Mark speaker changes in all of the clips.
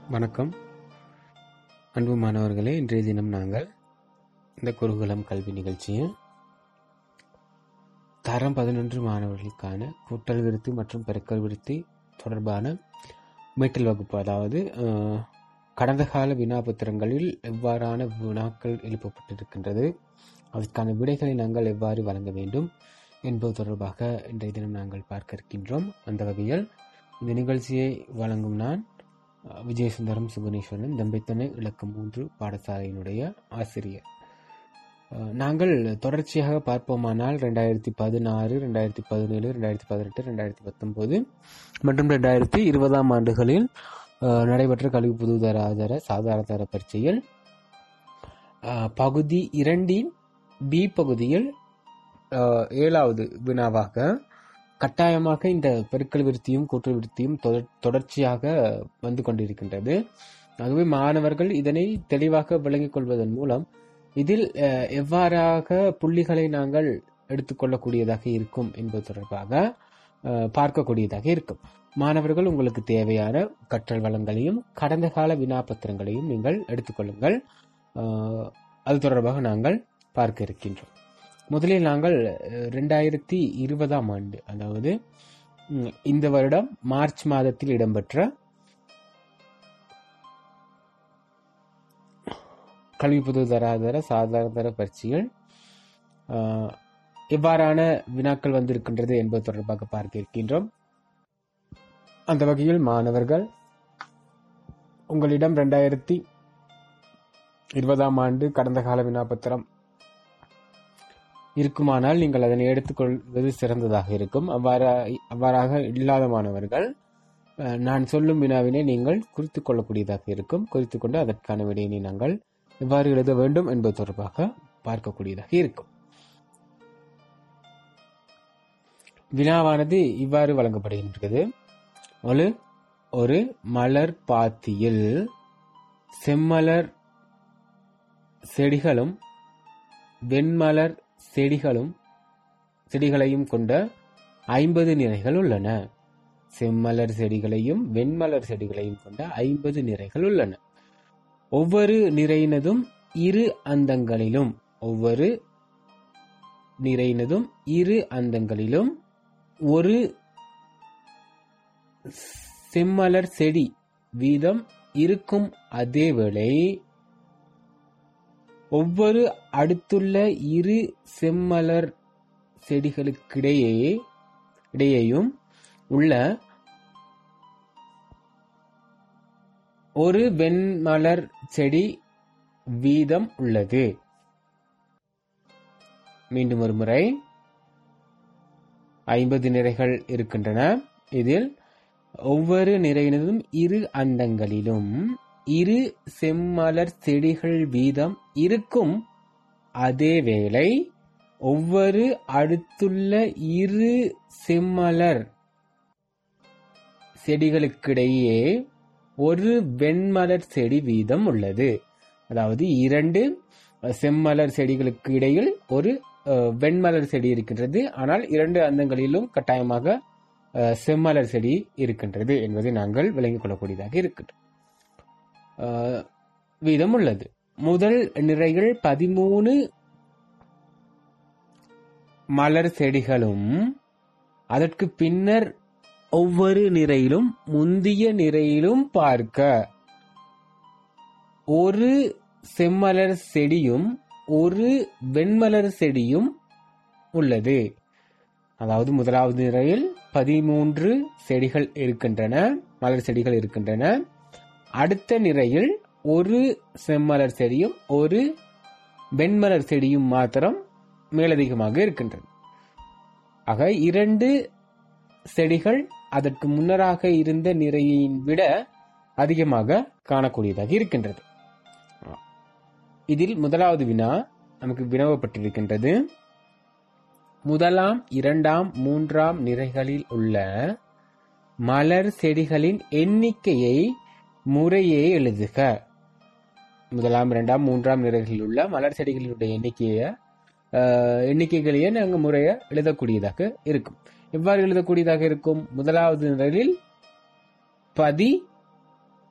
Speaker 1: வணக்கம் அன்பு மாணவர்களே இன்றைய தினம் நாங்கள் இந்த குருகுலம் கல்வி நிகழ்ச்சியில் தரம் பதினொன்று மாணவர்களுக்கான கூட்டல் விருத்தி மற்றும் பெருக்கல் விருத்தி தொடர்பான மீட்டல் வகுப்பு அதாவது அஹ், கடந்த கால வினாபத்திரங்களில் எவ்வாறான வினாக்கள் எழுப்பப்பட்டிருக்கின்றது அதற்கான விடைகளை நாங்கள் எவ்வாறு வழங்க வேண்டும் என்பது தொடர்பாக இன்றைய தினம் நாங்கள் பார்க்க இருக்கின்றோம் அந்த வகையில் இந்த நிகழ்ச்சியை வழங்கும் நான் அஹ், விஜயசுந்தரம் சுகுணேஸ்வரன் தம்பைத்தனை இலக்கம் மூன்று பாடசாலையினுடைய ஆசிரியர் அஹ், நாங்கள் தொடர்ச்சியாக பார்ப்போமானால் ரெண்டாயிரத்தி பதினாறு ரெண்டாயிரத்தி பதினேழு ரெண்டாயிரத்தி பதினெட்டு ரெண்டாயிரத்தி பத்தொன்பது மற்றும் ரெண்டாயிரத்தி இருபதாம் ஆண்டுகளில் அஹ், நடைபெற்ற கல்வி பொதுதர ஆதார சாதாரண தர பரீட்சையில் அஹ், பகுதி இரண்டின் பி பகுதியில் அஹ், ஏழாவது வினாவாக கட்டாயமாக இந்த பெருக்கல் விருத்தியும் கூட்டல் விருத்தியும் தொடர்- தொடர்ச்சியாக வந்து கொண்டிருக்கின்றது ஆகவே மாணவர்கள் இதனை தெளிவாக விளங்கிக் கொள்வதன் மூலம் இதில் அஹ், எவ்வாறாக புள்ளிகளை நாங்கள் எடுத்துக்கொள்ளக்கூடியதாக இருக்கும் என்பது தொடர்பாக அஹ், பார்க்கக்கூடியதாக இருக்கும் மாணவர்கள் உங்களுக்கு தேவையான கற்றல் வளங்களையும் கடந்த கால வினாபத்திரங்களையும் நீங்கள் எடுத்துக்கொள்ளுங்கள் அஹ், அது தொடர்பாக நாங்கள் பார்க்க இருக்கின்றோம் முதலில் நாங்கள் அஹ், ரெண்டாயிரத்தி இருபதாம் ஆண்டு அதாவது ம், இந்த வருடம் மார்ச் மாதத்தில் இடம்பெற்ற கல்வி பொது தராதர சாதாரண தர பரீட்சைகள் அஹ், எவ்வாறான வினாக்கள் வந்திருக்கின்றது என்பது தொடர்பாக பார்க்க இருக்கின்றோம் அந்த வகையில் மாணவர்கள் உங்களிடம் ரெண்டாயிரத்தி இருபதாம் ஆண்டு கடந்த கால வினாபத்திரம் இருக்குமானால் நீங்கள் அதனை எடுத்துக்கொள்வது சிறந்ததாக இருக்கும் அவ்வாறா அவ்வாறாக இல்லாத மாணவர்கள் அஹ், நான் சொல்லும் வினாவினை நீங்கள் குறித்துக் கொள்ளக்கூடியதாக இருக்கும் குறித்துக் கொண்டு அதற்கான விடையினை நாங்கள் எவ்வாறு எழுத வேண்டும் என்பது தொடர்பாக பார்க்கக்கூடியதாக இருக்கும் வினாவானது இவ்வாறு வழங்கப்படுகின்றது ஒரு ஒரு மலர் பாத்தியில் செம்மலர் செடிகளும் வெண்மலர் செடிகளும் செடிகளையும் கொண்ட ஐம்பது நிறைகள் உள்ளன செம்மலர் செடிகளையும் வெண்மலர் செடிகளையும் கொண்ட ஐம்பது நிறைகள் உள்ளன ஒவ்வொரு நிறையினதும் இரு அந்தங்களிலும் ஒவ்வொரு நிறையினதும் இரு அந்தங்களிலும் ஒரு செம்மலர் செடி வீதம் இருக்கும் அதேவேளை ஒவ்வொரு அடுத்துள்ள இரு செம்மலர் செடிகளுக்கிடையே இடையேயும் உள்ள ஒரு வெண்மலர் செடி வீதம் உள்ளது மீண்டும் ஒரு முறை ஐம்பது நிறைகள் இருக்கின்றன இதில் ஒவ்வொரு நிறையினதும் இரு அந்தங்களிலும் இரு செம்மலர் செடிகள் வீதம் இருக்கும் அதேவேளை ஒவ்வொரு அடுத்துள்ள இரு செம்மலர் செடிகளுக்கிடையே ஒரு வெண்மலர் செடி வீதம் உள்ளது அதாவது இரண்டு செம்மலர் செடிகளுக்கு இடையில் ஒரு அஹ், வெண்மலர் செடி இருக்கின்றது ஆனால் இரண்டு அந்தங்களிலும் கட்டாயமாக அஹ், செம்மலர் செடி இருக்கின்றது என்பதை நாங்கள் விளங்கிக் கொள்ளக்கூடியதாக இருக்கின்றது அஹ், வீதம் உள்ளது முதல் நிறைகள் பதிமூணு மலர் செடிகளும் அதற்கு பின்னர் ஒவ்வொரு நிறையிலும் முந்திய நிறையிலும் பார்க்க ஒரு செம்மலர் செடியும் ஒரு வெண்மலர் செடியும் உள்ளது அதாவது முதலாவது நிறையில் பதிமூன்று செடிகள் இருக்கின்றன மலர் செடிகள் இருக்கின்றன அடுத்த நிறையில் ஒரு செம்மலர் செடியும் ஒரு வெண்மலர் செடியும் மாத்திரம் மேலதிகமாக இருக்கின்றன ஆக இரண்டு செடிகள் அதற்கு முன்னராக இருந்த நிறையின் விட அதிகமாக காணக்கூடியதாக இருக்கின்றது இதில் முதலாவது வினா நமக்கு வினவப்பட்டிருக்கின்றது முதலாம் இரண்டாம் மூன்றாம் நிறைகளில் உள்ள மலர் செடிகளின் எண்ணிக்கையை முறையே எழுதுக முதலாம் இரண்டாம் மூன்றாம் நிறைகளில் உள்ள மலர் செடிகளினுடைய எண்ணிக்கையை அஹ், எண்ணிக்கைகளையே நாங்கள் முறைய எழுதக்கூடியதாக இருக்கும் எவ்வாறு எழுதக்கூடியதாக இருக்கும் முதலாவது நிரலில் பதி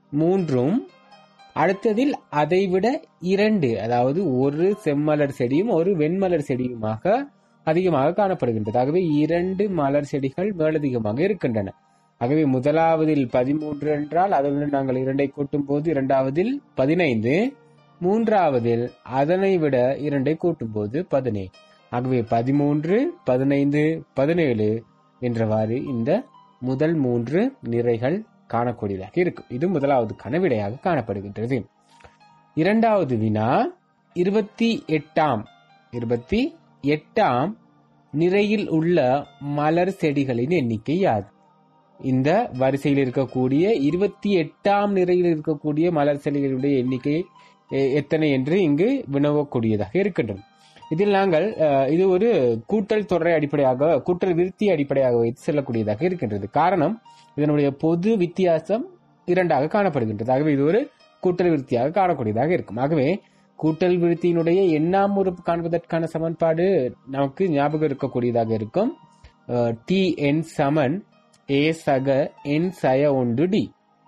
Speaker 1: மூன்றும் அடுத்ததில் அதைவிட இரண்டு அதாவது ஒரு செம்மலர் செடியும் ஒரு வெண்மலர் செடியுமாக அதிகமாக காணப்படுகின்றது ஆகவே இரண்டு மலர் செடிகள் மேலதிகமாக இருக்கின்றன ஆகவே முதலாவதில் பதிமூன்று என்றால் அதனுடன் நாங்கள் இரண்டை கூட்டும் போது இரண்டாவதில் பதினைந்து மூன்றாவதில் அதனை விட இரண்டை கூட்டும் போது பதினேழு ஆகவே பதிமூன்று பதினைந்து பதினேழு என்றவாறு இந்த முதல் மூன்று நிறைகள் காணக்கூடியதாக இருக்கும் இது முதலாவது கனவிடையாக காணப்படுகின்றது இரண்டாவது வினா இருபத்தி எட்டாம் இருபத்தி எட்டாம் நிறையில் உள்ள மலர் செடிகளின் எண்ணிக்கை யாது இந்த வரிசையில் இருக்கக்கூடிய இருபத்தி எட்டாம் நிறையில் இருக்கக்கூடிய மலர் செடிகளுடைய எண்ணிக்கை எ- எத்தனை என்று இங்கு வினவக்கூடியதாக இருக்கின்றது இதில் நாங்கள் அஹ், இது ஒரு கூட்டல் தொடரை அடிப்படையாக கூட்டல் விருத்தி அடிப்படையாக வைத்து செல்லக்கூடியதாக இருக்கின்றது காரணம் இதனுடைய பொது வித்தியாசம் இரண்டாக காணப்படுகின்றது ஆகவே இது ஒரு கூட்டல் விருத்தியாக காணக்கூடியதாக இருக்கும் ஆகவே கூட்டல் விருத்தியினுடைய எண்ணாம் உறுப்பு காண்பதற்கான சமன்பாடு நமக்கு ஞாபகம் இருக்கக்கூடியதாக இருக்கும் டி என் சமன் ஏ சக என் சய ஒன்று டி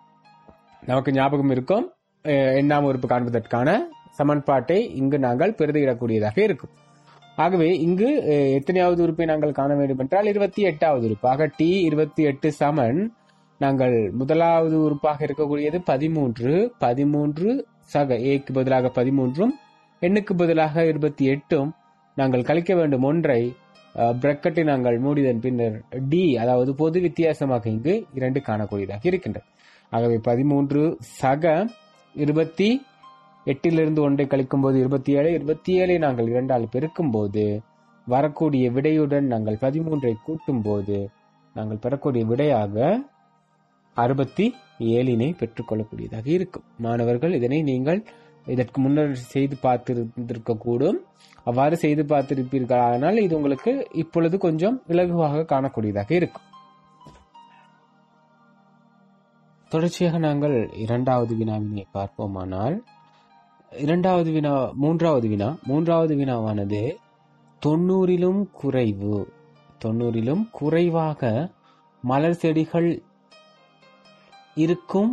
Speaker 1: நமக்கு ஞாபகம் இருக்கும் அஹ், எண்ணாம் உறுப்பு காண்பதற்கான சமன்பாட்டை இங்கு நாங்கள் பிரதியிடக்கூடியதாக இருக்கும் ஆகவே இங்கு அஹ், எத்தனையாவது உறுப்பை நாங்கள் காண வேண்டும் என்றால் இருபத்தி எட்டாவது உறுப்பு ஆக டி இருபத்தி எட்டு சமன் நாங்கள் முதலாவது உறுப்பாக இருக்கக்கூடியது பதிமூன்று பதிமூன்று சக ஏக்கு பதிலாக பதிமூன்றும் எண்ணுக்கு பதிலாக இருபத்தி எட்டும் நாங்கள் கழிக்க வேண்டும் ஒன்றை பிரக்கெட்டை நாங்கள் மூடிதன் பின்னர் டி அதாவது பொது வித்தியாசமாக இங்கு இரண்டு காணக்கூடியதாக இருக்கின்றது ஆகவே பதிமூன்று சக இருபத்தி எட்டிலிருந்து ஒன்றை கழிக்கும் போது இருபத்தி ஏழு இருபத்தி ஏழை நாங்கள் இரண்டால் பெருக்கும் போது வரக்கூடிய விடையுடன் நாங்கள் பதிமூன்றை கூட்டும் போது நாங்கள் பெறக்கூடிய விடையாக அறுபத்தி ஏழினை பெற்றுக்கொள்ளக்கூடியதாக இருக்கும் மாணவர்கள் இதனை நீங்கள் இதற்கு முன்னர் செய்து பார்த்திருந்திருக்க கூடும் அவ்வாறு செய்து பார்த்திருப்பீர்களானால் இது உங்களுக்கு இப்பொழுது கொஞ்சம் இலகுவாக காணக்கூடியதாக இருக்கும் தொடர்ச்சியாக நாங்கள் இரண்டாவது வினாவினை பார்ப்போமானால் இரண்டாவது வினா மூன்றாவது வினா மூன்றாவது வினாவானது தொண்ணூறிலும் குறைவு தொண்ணூறிலும் குறைவாக மலர் செடிகள் இருக்கும்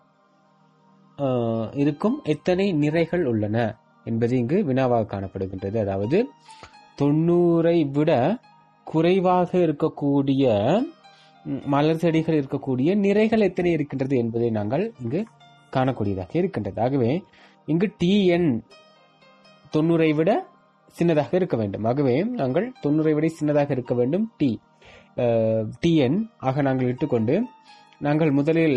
Speaker 1: ஆஹ், இருக்கும் எத்தனை நிறைகள் உள்ளன என்பது இங்கு வினாவாக காணப்படுகின்றது அதாவது தொண்ணூறை விட குறைவாக இருக்கக்கூடிய ம், மலர் செடிகள் இருக்கக்கூடிய நிறைகள் எத்தனை இருக்கின்றது என்பதை நாங்கள் இங்கு காணக்கூடியதாக இருக்கின்றது ஆகவே இங்கு டிஎன் தொண்ணூறை விட சின்னதாக இருக்க வேண்டும் ஆகவே நாங்கள் தொண்ணூறை விட சின்னதாக இருக்க வேண்டும் டி டிஎன் ஆக நாங்கள் இட்டுக்கொண்டு நாங்கள் முதலில்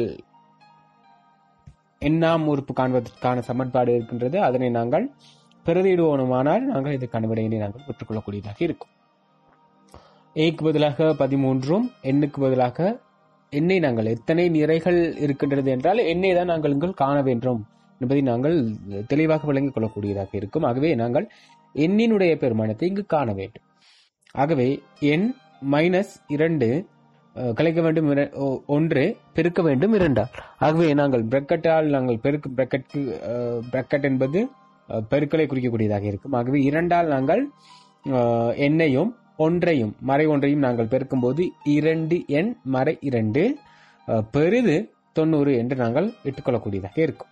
Speaker 1: எண்ணாம் உறுப்பு காண்பதற்கான சமன்பாடு இருக்கின்றது அதனை நாங்கள் பிரதியிடுவோனுமானால் நாங்கள் இதற்கான விடையினை நாங்கள் பெற்றுக்கொள்ளக்கூடியதாக இருக்கும் ஏக்கு பதிலாக பதிமூன்றும் எண்ணுக்கு பதிலாக எண்ணை நாங்கள் எத்தனை நிறைகள் இருக்கின்றது என்றால் எண்ணை தான் நாங்கள் இங்கு காண வேண்டும் என்பதை நாங்கள் தெளிவாக விளங்கிக் கொள்ளக்கூடியதாக இருக்கும் ஆகவே நாங்கள் எண்ணினுடைய பெருமானத்தை இங்கு காண வேண்டும் ஆகவே எண் மைனஸ் இரண்டு அஹ், கழிக்க வேண்டும் இர- ஒ- ஒன்று பெருக்க வேண்டும் இரண்டால் ஆகவே நாங்கள் பிரக்கெட்டால் நாங்கள் பெருக்கு பிரக்கெட்க்கு பிரக்கெட் என்பது அஹ், பெருக்கலை குறிக்கக்கூடியதாக இருக்கும் ஆகவே இரண்டால் நாங்கள் அஹ், எண்ணையும் ஒன்றையும் மறை ஒன்றையும் நாங்கள் பெருக்கும்போது இரண்டு எண் மறை இரண்டு அஹ், பெரிது தொண்ணூறு என்று நாங்கள் இட்டுக்கொள்ளக்கூடியதாக இருக்கும்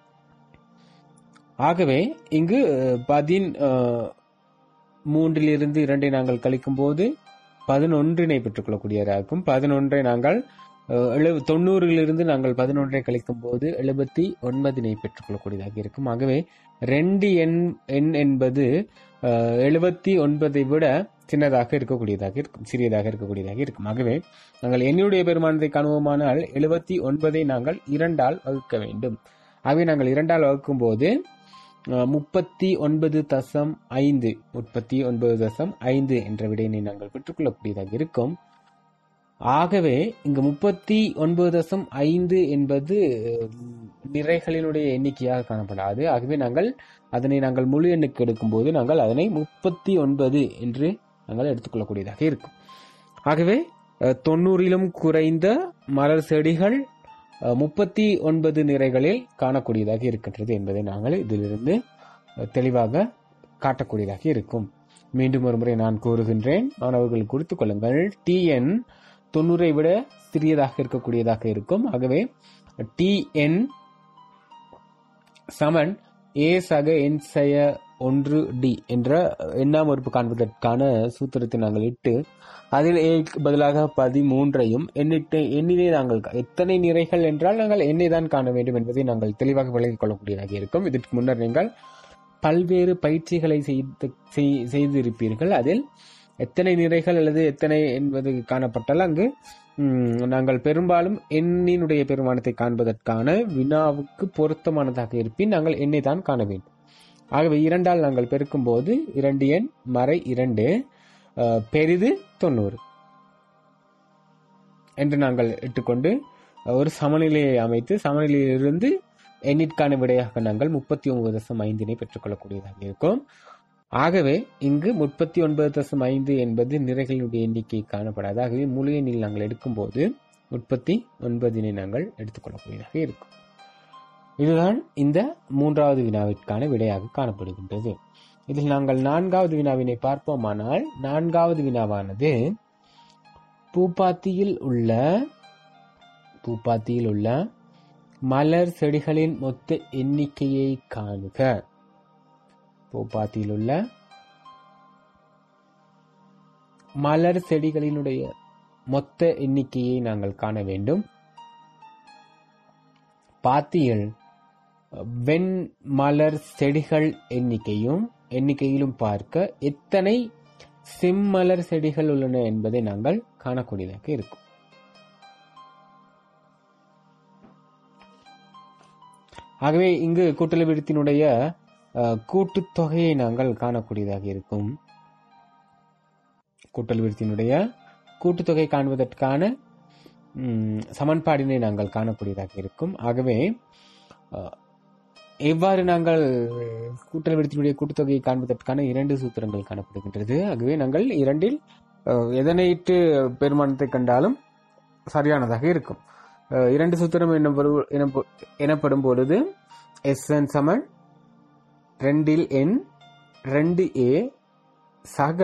Speaker 1: ஆகவே இங்கு அஹ், பதின் அஹ், மூன்றிலிருந்து இரண்டை நாங்கள் கழிக்கும் போது பதினொன்றினை பெற்றுக்கொள்ளக்கூடியதாக இருக்கும் பதினொன்றை நாங்கள் அஹ், எழு தொண்ணூறிலிருந்து நாங்கள் பதினொன்றை கழிக்கும் போது எழுபத்தி ஒன்பதினை பெற்றுக்கொள்ளக்கூடியதாக இருக்கும் ஆகவே ரெண்டு எண் எண் என்பது அஹ், எழுபத்தி ஒன்பதை விட சின்னதாக இருக்கக்கூடியதாக இருக்கும் சிறியதாக இருக்கக்கூடியதாக இருக்கும் ஆகவே நாங்கள் எண்ணுடைய பெருமானத்தை காணுவோமானால் எழுபத்தி ஒன்பதை நாங்கள் இரண்டால் வகுக்க வேண்டும் ஆகவே நாங்கள் இரண்டால் வகுக்கும் போது அஹ், முப்பத்தி ஒன்பது தசம் ஐந்து முப்பத்தி ஒன்பது தசம் ஐந்து என்ற விடையினை நாங்கள் பெற்றுக்கொள்ளக்கூடியதாக இருக்கும் ஆகவே இங்கு முப்பத்தி ஒன்பது தசம் ஐந்து என்பது உம், நிறைகளினுடைய எண்ணிக்கையாக காணப்படாது ஆகவே நாங்கள் அதனை நாங்கள் முழு எண்ணுக்கு எடுக்கும்போது நாங்கள் அதனை முப்பத்தி ஒன்பது என்று நாங்கள் எடுத்துக்கொள்ளக்கூடியதாக இருக்கும் ஆகவே அஹ், தொண்ணூறிலும் குறைந்த மலர் செடிகள் அஹ், முப்பத்தி ஒன்பது நிறைகளில் காணக்கூடியதாக இருக்கின்றது என்பதை நாங்கள் இதிலிருந்து அஹ், தெளிவாக காட்டக்கூடியதாக இருக்கும் மீண்டும் ஒரு முறை நான் கூறுகின்றேன் மாணவர்கள் குறித்துக் கொள்ளுங்கள் டிஎன் தொண்ணூறை விட சிறியதாக இருக்கக்கூடியதாக இருக்கும் ஆகவே டிஎன் சமன் ஏ சக என் செய்ய ஒன்று டி என்ற எண்ணாம் உறுப்பு காண்பதற்கான சூத்திரத்தை நாங்கள் இட்டு அதில் ஏக்கு பதிலாக பதிமூன்றையும் எண்ணிட்டு எண்ணிலே நாங்கள் எத்தனை நிறைகள் என்றால் நாங்கள் எண்ணை தான் காண வேண்டும் என்பதை நாங்கள் தெளிவாக விளங்கிக் கொள்ளக்கூடியதாக இருக்கும் இதற்கு முன்னர் நீங்கள் பல்வேறு பயிற்சிகளை செய்து செய்- செய்திருப்பீர்கள் அதில் எத்தனை நிறைகள் அல்லது எத்தனை என்பது காணப்பட்டால் அங்கு ம், நாங்கள் பெரும்பாலும் எண்ணினுடைய பெருமானத்தை காண்பதற்கான வினாவுக்கு பொருத்தமானதாக இருப்பின் நாங்கள் எண்ணை தான் காண வேண்டும் ஆகவே இரண்டால் நாங்கள் பெருக்கும் போது இரண்டு எண் மறை இரண்டு அஹ், பெரிது தொண்ணூறு என்று நாங்கள் இட்டுக்கொண்டு அஹ், ஒரு சமநிலையை அமைத்து சமநிலையிலிருந்து எண்ணிற்கான விடையாக நாங்கள் முப்பத்தி ஒன்பது தசம் ஐந்தினை பெற்றுக்கொள்ளக்கூடியதாக இருக்கும் ஆகவே இங்கு முப்பத்தி ஒன்பது தசம் ஐந்து என்பது நிறைகளுடைய எண்ணிக்கை காணப்படாது ஆகவே முழு எண்ணில் நாங்கள் எடுக்கும்போது முப்பத்தி ஒன்பதினை நாங்கள் எடுத்துக்கொள்ளக்கூடியதாக இருக்கும் இதுதான் இந்த மூன்றாவது வினாவிற்கான விடையாக காணப்படுகின்றது இதில் நாங்கள் நான்காவது வினாவினை பார்ப்போமானால் நான்காவது வினாவானது பூப்பாத்தியில் உள்ள பூப்பாத்தியில் உள்ள மலர் செடிகளின் மொத்த எண்ணிக்கையை காணுக பூப்பாத்தியில் உள்ள மலர் செடிகளினுடைய மொத்த எண்ணிக்கையை நாங்கள் காண வேண்டும் பாத்தியில் வெண் மலர் செடிகள் எண்ணிக்கையும் எண்ணிக்கையிலும் பார்க்க எத்தனை செம்மலர் செடிகள் உள்ளன என்பதை நாங்கள் காணக்கூடியதாக இருக்கும் ஆகவே இங்கு கூட்டளவிடத்தினுடைய அஹ், கூட்டுத்தொகையை நாங்கள் காணக்கூடியதாக இருக்கும் கூட்டல் விருத்தினுடைய கூட்டுத்தொகை காண்பதற்கான ம், சமன்பாடினை நாங்கள் காணக்கூடியதாக இருக்கும் ஆகவே அஹ், எவ்வாறு நாங்கள் கூட்டல் விருத்தினுடைய கூட்டுத்தொகையை காண்பதற்கான இரண்டு சூத்திரங்கள் காணப்படுகின்றது ஆகவே நாங்கள் இரண்டில் அஹ், எதனை இட்டு பெருமானத்தை கண்டாலும் சரியானதாக இருக்கும் அஹ், இரண்டு சூத்திரம் எனப்படு- எனப்ப- எனப்படும் பொழுது எஸ் என் சமன் ரெண்டில் எண் ரெண்டு ஏ சக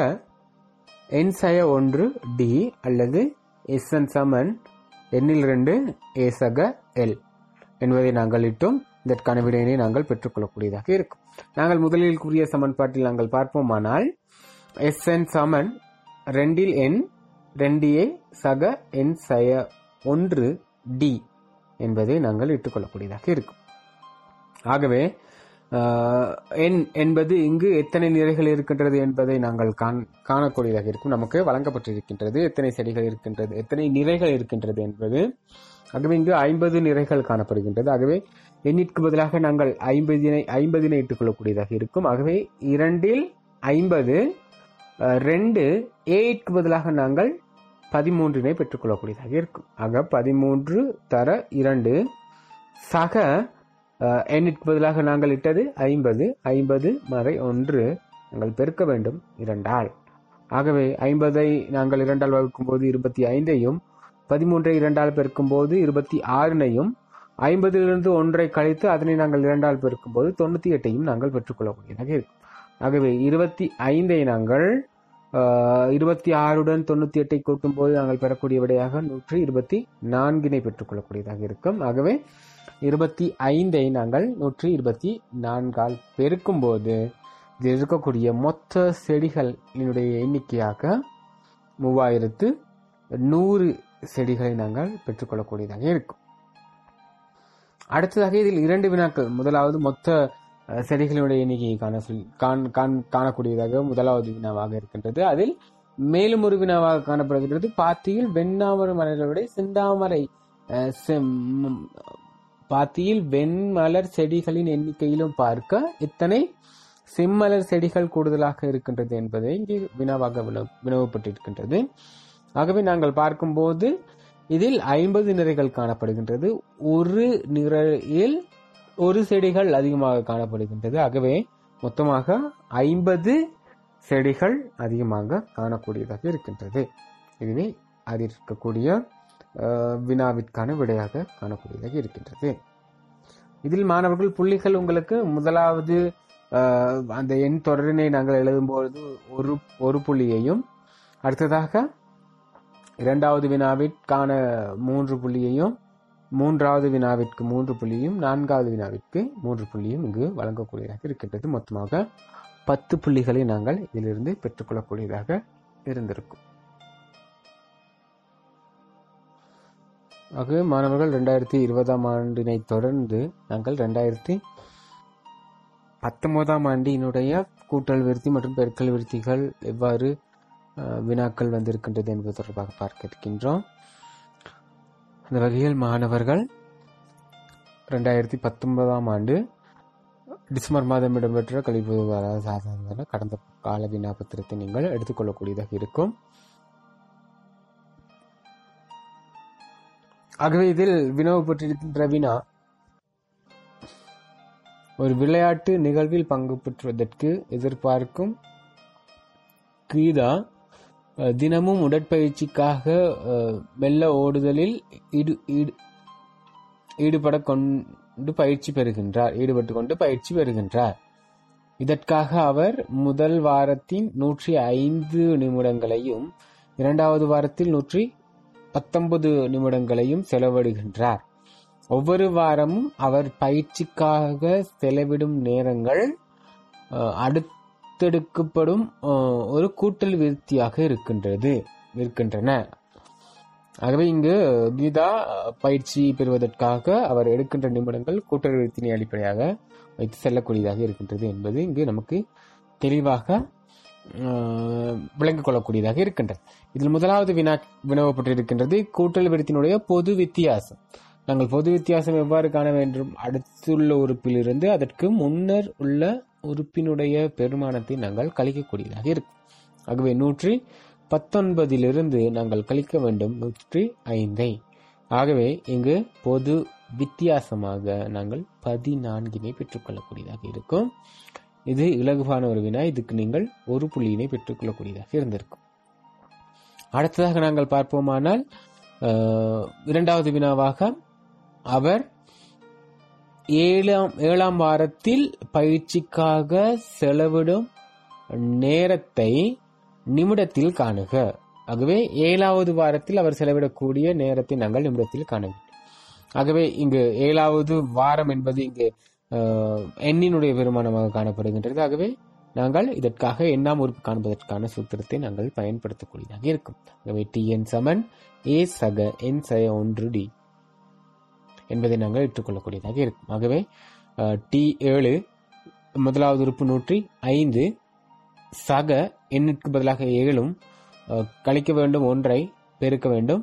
Speaker 1: என் சய ஒன்று டி அல்லது எஸ் என் சமன் எண்ணில் ரெண்டு ஏ சக எல் என்பதை நாங்கள் இட்டும் இதற்கான விடையினை நாங்கள் பெற்றுக்கொள்ளக்கூடியதாக இருக்கும் நாங்கள் முதலில் கூறிய சமன்பாட்டில் நாங்கள் பார்ப்போமானால் எஸ் என் சமன் ரெண்டில் எண் ரெண்டு ஏ சக என் சய ஒன்று டி என்பதை நாங்கள் இட்டுக்கொள்ளக்கூடியதாக இருக்கும் ஆகவே ஆஹ், எண் என்பது இங்கு எத்தனை நிறைகள் இருக்கின்றது என்பதை நாங்கள் காண்- காணக்கூடியதாக இருக்கும் நமக்கு வழங்கப்பட்டிருக்கின்றது எத்தனை செடிகள் இருக்கின்றது எத்தனை நிறைகள் இருக்கின்றது என்பது ஆகவே இங்கு ஐம்பது நிறைகள் காணப்படுகின்றது ஆகவே எண்ணிற்கு பதிலாக நாங்கள் ஐம்பதினை ஐம்பதினை இட்டுக்கொள்ளக்கூடியதாக இருக்கும் ஆகவே இரண்டில் ஐம்பது அஹ், ரெண்டு ஏக்கு பதிலாக நாங்கள் பதிமூன்றினை பெற்றுக்கொள்ளக்கூடியதாக இருக்கும் ஆக பதிமூன்று தர இரண்டு சக அஹ், எண்ணிற்கு பதிலாக நாங்கள் இட்டது ஐம்பது ஐம்பது மறை ஒன்று நாங்கள் பெருக்க வேண்டும் இரண்டால் ஆகவே ஐம்பதை நாங்கள் இரண்டால் வகுக்கும் போது இருபத்தி ஐந்தையும் பதிமூன்றை இரண்டால் பெருக்கும் போது இருபத்தி ஆறினையும் ஐம்பதிலிருந்து ஒன்றை கழித்து அதனை நாங்கள் இரண்டால் பெருக்கும் போது தொண்ணூத்தி எட்டையும் நாங்கள் பெற்றுக்கொள்ளக்கூடியதாக இருக்கும் ஆகவே இருபத்தி ஐந்தை நாங்கள் ஆஹ், இருபத்தி ஆறுடன் தொண்ணூத்தி எட்டை கூட்டும் போது நாங்கள் பெறக்கூடிய விடையாக நூற்றி இருபத்தி நான்கினை பெற்றுக்கொள்ளக்கூடியதாக இருக்கும் ஆகவே இருபத்தி ஐந்தை நாங்கள் நூற்றி இருபத்தி நான்கால் பெருக்கும் போது இதில் இருக்கக்கூடிய மொத்த செடிகளினுடைய எண்ணிக்கையாக மூவாயிரத்து நூறு செடிகளை நாங்கள் பெற்றுக்கொள்ளக்கூடியதாக இருக்கும் அடுத்ததாக இதில் இரண்டு வினாக்கள் முதலாவது மொத்த அஹ், செடிகளினுடைய எண்ணிக்கையை காண சொல்லி காண்- காண்- காணக்கூடியதாக முதலாவது வினாவாக இருக்கின்றது அதில் மேலும் ஒரு வினாவாக காணப்படுகின்றது பாத்தியில் வெண்ணாமரை மலர்களுடைய செந்தாமரை அஹ், செம்- பாத்தியில் வெண்மலர் செடிகளின் எண்ணிக்கையிலும் பார்க்க இத்தனை செம்மலர் செடிகள் கூடுதலாக இருக்கின்றது என்பதை இங்கே வினாவாக வினவ- வினவப்பட்டிருக்கின்றது ஆகவே நாங்கள் பார்க்கும்போது இதில் ஐம்பது நிறைகள் காணப்படுகின்றது ஒரு நிறையில் ஒரு செடிகள் அதிகமாக காணப்படுகின்றது ஆகவே மொத்தமாக ஐம்பது செடிகள் அதிகமாக காணக்கூடியதாக இருக்கின்றது இதுவே அதில் இருக்கக்கூடிய அஹ், வினாவிற்கான விடையாக காணக்கூடியதாக இருக்கின்றது இதில் மாணவர்கள் புள்ளிகள் உங்களுக்கு முதலாவது அஹ், அந்த எண் தொடரினை நாங்கள் எழுதும்போது ஒரு ஒரு புள்ளியையும் அடுத்ததாக இரண்டாவது வினாவிற்கான மூன்று புள்ளியையும் மூன்றாவது வினாவிற்கு மூன்று புள்ளியும் நான்காவது வினாவிற்கு மூன்று புள்ளியும் இங்கு வழங்கக்கூடியதாக இருக்கின்றது மொத்தமாக பத்து புள்ளிகளை நாங்கள் இதிலிருந்து பெற்றுக்கொள்ளக்கூடியதாக இருந்திருக்கும் ஆக மாணவர்கள் ரெண்டாயிரத்தி இருபதாம் ஆண்டினை தொடர்ந்து நாங்கள் ரெண்டாயிரத்தி பத்தொன்பதாம் ஆண்டினுடைய கூட்டல் விருத்தி மற்றும் பெருக்கல் விருத்திகள் எவ்வாறு அஹ், வினாக்கள் வந்திருக்கின்றது என்பது தொடர்பாக பார்க்க இருக்கின்றோம் அந்த வகையில் மாணவர்கள் ரெண்டாயிரத்தி பத்தொன்பதாம் ஆண்டு டிசம்பர் மாதம் இடம்பெற்ற கழிவு சாதாரண கடந்த கால வினாபத்திரத்தை நீங்கள் எடுத்துக்கொள்ளக்கூடியதாக இருக்கும் ஆகவே இதில் வினவப்பட்டிருக்கின்ற வினா ஒரு விளையாட்டு நிகழ்வில் பங்கு பெற்றுவதற்கு எதிர்பார்க்கும் கீதா அஹ், தினமும் உடற்பயிற்சிக்காக அஹ், மெல்ல ஓடுதலில் ஈடு ஈடு ஈடுபட கொண்டு பயிற்சி பெறுகின்றார் ஈடுபட்டு கொண்டு பயிற்சி பெறுகின்றார் இதற்காக அவர் முதல் வாரத்தின் நூற்றி ஐந்து நிமிடங்களையும் இரண்டாவது வாரத்தில் நூற்றி பத்தொன்பது நிமிடங்களையும் செலவிடுகின்றார் ஒவ்வொரு வாரமும் அவர் பயிற்சிக்காக செலவிடும் நேரங்கள் அஹ், அடுத்தெடுக்கப்படும் அஹ், ஒரு கூட்டல் விருத்தியாக இருக்கின்றது இருக்கின்றன ஆகவே இங்கு கீதா அஹ், பயிற்சி பெறுவதற்காக அவர் எடுக்கின்ற நிமிடங்கள் கூட்டல் விருத்தினை அடிப்படையாக வைத்து செல்லக்கூடியதாக இருக்கின்றது என்பது இங்கு நமக்கு தெளிவாக அஹ், விளங்கிக் கொள்ளக்கூடியதாக இருக்கின்றது இதில் முதலாவது வினா வினவப்பட்டிருக்கின்றது கூட்டல் விருத்தினுடைய பொது வித்தியாசம் நாங்கள் பொது வித்தியாசம் எவ்வாறு காண வேண்டும் அடுத்துள்ள உறுப்பிலிருந்து அதற்கு முன்னர் உள்ள உறுப்பினுடைய பெருமானத்தை நாங்கள் கழிக்கக்கூடியதாக இருக்கும் ஆகவே நூற்றி பத்தொன்பதிலிருந்து நாங்கள் கழிக்க வேண்டும் நூற்றி ஐந்தை ஆகவே இங்கு பொது வித்தியாசமாக நாங்கள் பதினான்கினை பெற்றுக்கொள்ளக்கூடியதாக இருக்கும் இது இலகுவான ஒரு வினா இதுக்கு நீங்கள் ஒரு புள்ளியினை பெற்றுக்கொள்ளக்கூடியதாக இருந்திருக்கும் அடுத்ததாக நாங்கள் பார்ப்போமானால் அஹ், இரண்டாவது வினாவாக அவர் ஏழாம் ஏழாம் வாரத்தில் பயிற்சிக்காக செலவிடும் நேரத்தை நிமிடத்தில் காணுக ஆகவே ஏழாவது வாரத்தில் அவர் செலவிடக்கூடிய நேரத்தை நாங்கள் நிமிடத்தில் காண வேண்டும் ஆகவே இங்கு ஏழாவது வாரம் என்பது இங்கு அஹ், எண்ணினுடைய பெருமானமாக காணப்படுகின்றது ஆகவே நாங்கள் இதற்காக எண்ணாம் உறுப்பு காண்பதற்கான சூத்திரத்தை நாங்கள் பயன்படுத்தக்கூடியதாக இருக்கும் ஆகவே டி என் சமன் ஏ சக என் சய ஒன்று டி என்பதை நாங்கள் ஏற்றுக்கொள்ளக்கூடியதாக இருக்கும் ஆகவே டி ஏழு முதலாவது உறுப்பு நூற்றி ஐந்து சக எண்ணிற்கு பதிலாக ஏழும் அஹ், கழிக்க வேண்டும் ஒன்றை பெருக்க வேண்டும்